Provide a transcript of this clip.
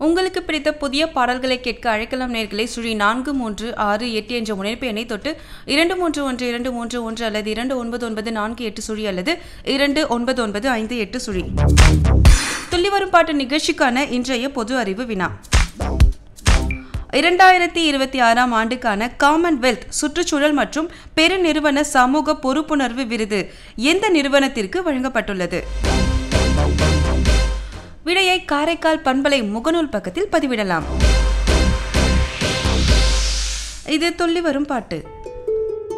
உங்களுக்கு பிடித்த புதிய பாடல்களை கேட்க அழைக்கலாம் நேர்களை சுழி நான்கு மூன்று ஆறு எட்டு என்ற முனைப்பு எண்ணை தொட்டு இரண்டு மூன்று ஒன்று இரண்டு மூன்று ஒன்று அல்லது இரண்டு ஒன்பது ஒன்பது நான்கு எட்டு சுழி அல்லது இரண்டு ஒன்பது ஒன்பது ஐந்து எட்டு சுழி துள்ளி வரும் பாட்டு நிகழ்ச்சிக்கான இன்றைய பொது அறிவு வினா இரண்டாயிரத்தி இருபத்தி ஆறாம் ஆண்டுக்கான காமன்வெல்த் சுற்றுச்சூழல் மற்றும் பெருநிறுவன சமூக பொறுப்புணர்வு விருது எந்த நிறுவனத்திற்கு வழங்கப்பட்டுள்ளது விடையை காரைக்கால் பண்பலை முகநூல் பக்கத்தில் பதிவிடலாம் இது துள்ளி வரும் பாட்டு